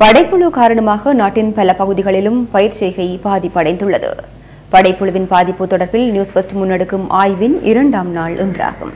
படைப்புழு காரணமாக நாட்டின் பல பகுதிகளிலும் பயிர் செய்கை பாதிப்படைந்துள்ளது படைப்புழுவின் பாதிப்பு தொடர்பில் நியூஸ் ஃபர்ஸ்ட் முன்னெடுக்கும் ஆய்வின் இரண்டாம் நாள் ஒன்றாகும்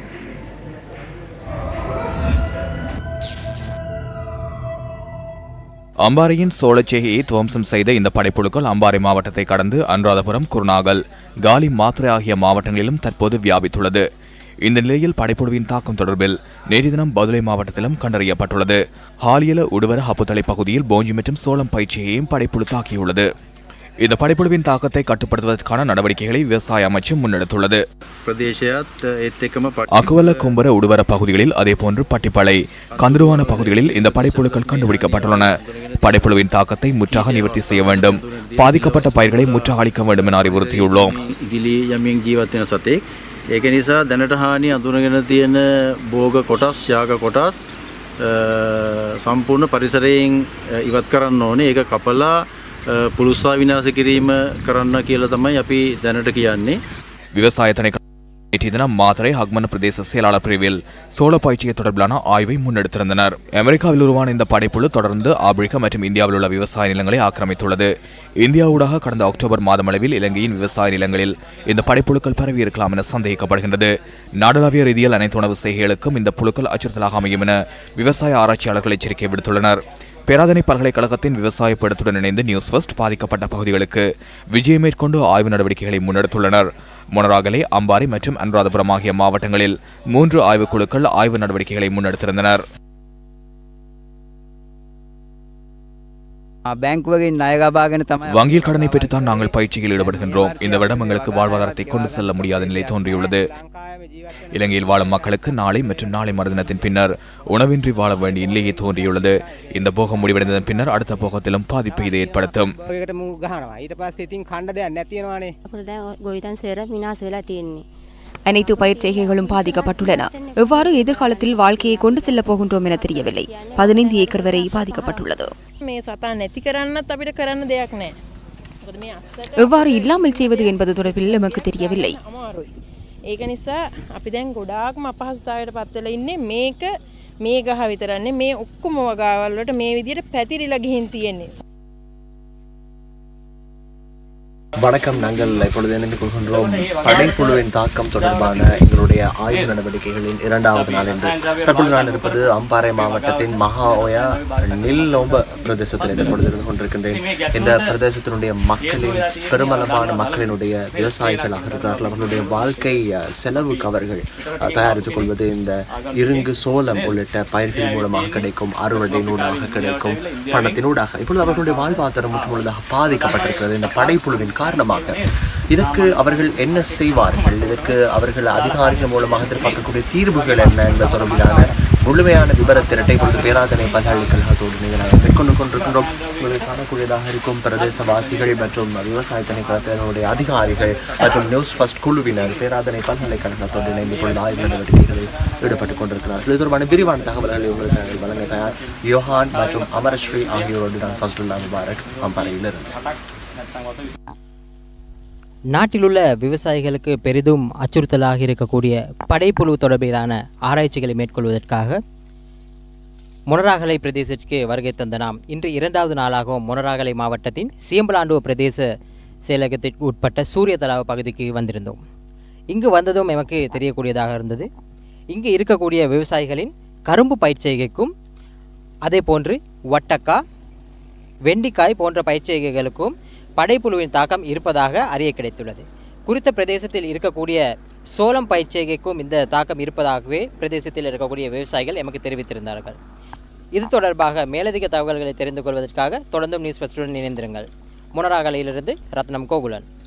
அம்பாறையின் சோளச்சேகையை துவம்சம் செய்த இந்த படைப்புழுக்கள் அம்பாறை மாவட்டத்தை கடந்து அனுராதபுரம் குருநாகல் காலி மாத்திரை ஆகிய மாவட்டங்களிலும் தற்போது வியாபித்துள்ளது இந்த நிலையில் படைப்புழுவின் தாக்கம் தொடர்பில் நேற்று தினம் பதுளை மாவட்டத்திலும் கண்டறியப்பட்டுள்ளது ஹாலியல உடுவர ஹப்புத்தலை பகுதியில் போஞ்சி மற்றும் சோளம் பயிற்சியையும் படைப்புழு தாக்கியுள்ளது இந்த படைப்புழுவின் தாக்கத்தை கட்டுப்படுத்துவதற்கான நடவடிக்கைகளை விவசாய அமைச்சு முன்னெடுத்துள்ளது ප්‍රදේශයත් ඒත් එකම அக்குவல கும்பர உடுவர பகுதிகளில் அதேபோன்று பட்டிப்பளை கந்துருவான பகுதிகளில் இந்த படைப்புழுக்கள் கண்டுபிடிக்கப்பட்டுள்ளன படைப்புழுவின் தாக்கத்தை முற்றாக நிவர்த்தி செய்ய வேண்டும் பாதிக்கப்பட்ட பயிர்களை முற்றாக அளிக்க வேண்டும் என அறிவுறுத்தியுள்ளோம் ඉගිලි යමින් ජීවත්වෙන සතෙක් ඒක නිසා දැනට හානි අඳුනගෙන තියෙන බෝග කොටස් යාග කොටස් අ, සම්පූර්ණ පරිසරයෙන් අ, ඉවත් කරන්න ඕනේ ඒක කපලා අ, පුළුස්සා විනාශ කිරීම කරන්න කියලා තමයි අපි දැනට කියන්නේ விவசாய திணைக்களம் நேற்றைய தினம் மாத்தறை ஹக்மன் பிரதேச செயலாளர் பிரிவில் சோள பயிற்சியை தொடர்பிலான ஆய்வை முன்னெடுத்திருந்தனர் அமெரிக்காவில் உருவான இந்த படைப்புழு தொடர்ந்து ஆப்பிரிக்கா மற்றும் இந்தியாவில் உள்ள விவசாய நிலங்களை ஆக்கிரமித்துள்ளது இந்தியாவூடாக கடந்த அக்டோபர் மாதமளவில் இலங்கையின் விவசாய நிலங்களில் இந்த படைப்புழுக்கள் பரவி இருக்கலாம் என சந்தேகிக்கப்படுகின்றது நாடளாவிய ரீதியில் அனைத்து உணவு செய்கைகளுக்கும் இந்த புழுக்கள் அச்சுறுத்தலாக அமையும் என விவசாய ஆராய்ச்சியாளர்கள் எச்சரிக்கை விடுத்துள்ளனர் பேராதனை பல்கலைக்கழகத்தின் விவசாய படத்துடன் இணைந்து நியூஸ் ஃபர்ஸ்ட் பாதிக்கப்பட்ட பகுதிகளுக்கு விஜயம் மேற்கொண்டு ஆய்வு நடவடிக்கைகளை முன்னெடுத்துள்ளனர் மொனராகலை அம்பாறை மற்றும் அனுராதபுரம் ஆகிய மாவட்டங்களில் மூன்று ஆய்வுக்குழுக்கள் ஆய்வு நடவடிக்கைகளை முன்னெடுத்திருந்தனர் බැංකුවගේ ණයගබාගෙන තමයි வங்கியில் கடனை பெற்றுத்தான் நாங்கள் பயிற்சியில் ஈடுபடுகின்றோம் இந்த வருடம் எங்களுக்கு வாழ்வாதாரத்தை கொண்டு செல்ல முடியாத நிலை தோன்றியுள்ளது இலங்கையில் வாழும் மக்களுக்கு நாளை மற்றும் நாளை மறுதினத்தின் பின்னர் உணவின்றி வாழ வேண்டிய நிலையை தோன்றியுள்ளது இந்த போகம் முடிவடைந்ததன் பின்னர் அடுத்த போகத்திலும் பாதிப்பை இது ஏற்படுத்தும் කට මු ගහනවා ඊට පස්සේ ඉතින් කණ්ඩ දෙයක් නැතිවෙනවානේ අපට දැන් ගොවිතැන් සේර විනාශ වෙලා තියෙන්නේ. அனைத்து பயிர் செய்கைகளும் பாதிக்கப்பட்டுள்ளன எவ்வாறு எதிர்காலத்தில் வாழ்க்கையை கொண்டு செல்லப் போகின்றோம் என தெரியவில்லை பதினைந்து ஏக்கர் வரை பாதிக்கப்பட்டுள்ளது මේ සතා නැති කරන්නත් අපිට කරන්න දෙයක් නෑ. මොකද මේ අස්සට எவ்வாறு இல்லாமல் செய்வது என்பது தொடர்பில் எமக்கு தெரியவில்லை අමාරුයි. ඒක නිසා අපි දැන් ගොඩාක්ම අපහසුතාවයට පත්වෙලා ඉන්නේ මේක මේ ගහ විතරන්නේ මේ ඔක්කොම වගාවල් වලට මේ විදිහට පැතිරිලා ගිහින් තියෙන්නේ. வணக்கம் நாங்கள் இப்பொழுது இணைந்து கொள்கின்றோம் படைப்புழுவின் தாக்கம் தொடர்பான எங்களுடைய ஆய்வு நடவடிக்கைகளின் இரண்டாவது நாள் என்று தற்பொழுது நான் இருப்பது அம்பாறை மாவட்டத்தின் மகா ஓயா நில்லோம்ப பிரதேசத்தில் இந்த பொழுது இருந்து கொண்டிருக்கின்றேன் இந்த பிரதேசத்தினுடைய மக்களின் பெருமளவான மக்களினுடைய விவசாயிகளாக இருக்கிறார்கள் அவர்களுடைய வாழ்க்கை அஹ், செலவுக்கு அவர்கள் அஹ், தயாரித்துக் கொள்வது இந்த இருங்கு சோளம் உள்ளிட்ட பயிர்கள் மூலமாக கிடைக்கும் அறுவடையினூடாக கிடைக்கும் பணத்தினூடாக இப்பொழுது அவர்களுடைய வாழ்வாதாரம் முற்றுமுழுதாக பாதிக்கப்பட்டிருக்கிறது இந்த படைப்புழுவின் காரணமாக இதற்கு அவர்கள் என்ன செய்வார்கள் இதற்கு அவர்கள் அதிகாரிகள் மூலமாக எதிர்பார்க்கக்கூடிய தீர்வுகள் என்ன என்பது தொடர்பிலான முழுமையான விவர திரட்டை பொழுது பேராதனை பல்கலைக்கழகத்தோடு நீங்கள் நாங்கள் மேற்கொண்டு கொண்டிருக்கின்றோம் உங்களுக்கு காணக்கூடியதாக இருக்கும் பிரதேசவாசிகள் மற்றும் விவசாய திணைக்களத்தினுடைய அதிகாரிகள் மற்றும் நியூஸ் ஃபர்ஸ்ட் குழுவினர் பேராதனை பல்கலைக்கழகத்தோடு இணைந்து கொண்டு ஆய்வு நடவடிக்கைகளில் ஈடுபட்டுக் கொண்டிருக்கிறார்கள் இது தொடர்பான விரிவான தகவல்களை உங்களுக்கு நாங்கள் வழங்க தயார் யோஹான் மற்றும் அமரஸ்ரீ ஆகியோரோடு நான் ஃபஸ்ட்டுல்லா முபாரக் அம்பாறையில் இருந்து நாட்டிலுள்ள விவசாயிகளுக்கு பெரிதும் அச்சுறுத்தலாக இருக்கக்கூடிய படைப்புழு தொடர்பிலான ஆராய்ச்சிகளை மேற்கொள்வதற்காக மொனராகலை பிரதேசத்திற்கு வருகை தந்த நாம் இன்று இரண்டாவது நாளாகவும் மொனராகலை மாவட்டத்தின் சியம்பலாண்டு பிரதேச செயலகத்திற்கு உட்பட்ட சூரிய தலாவ பகுதிக்கு வந்திருந்தோம் இங்கு வந்ததும் எமக்கு தெரியக்கூடியதாக இருந்தது இங்கு இருக்கக்கூடிய விவசாயிகளின் கரும்பு பயிர்ச்செய்கைக்கும் அதே போன்று வட்டக்கா வெண்டிக்காய் போன்ற பயிர்ச்செய்கைகளுக்கும் படைப்புழுவின் தாக்கம் இருப்பதாக அறிய கிடைத்துள்ளது குறித்த பிரதேசத்தில் இருக்கக்கூடிய சோளம் பயிர்ச்செய்கைக்கும் இந்த தாக்கம் இருப்பதாகவே பிரதேசத்தில் இருக்கக்கூடிய விவசாயிகள் எமக்கு தெரிவித்திருந்தார்கள் இது தொடர்பாக மேலதிக தகவல்களை தெரிந்து கொள்வதற்காக தொடர்ந்தும் நியூஸ் ஃபஸ்ட்டுடன் இணைந்திருங்கள் முனராகலையிலிருந்து ரத்னம் கோகுலன்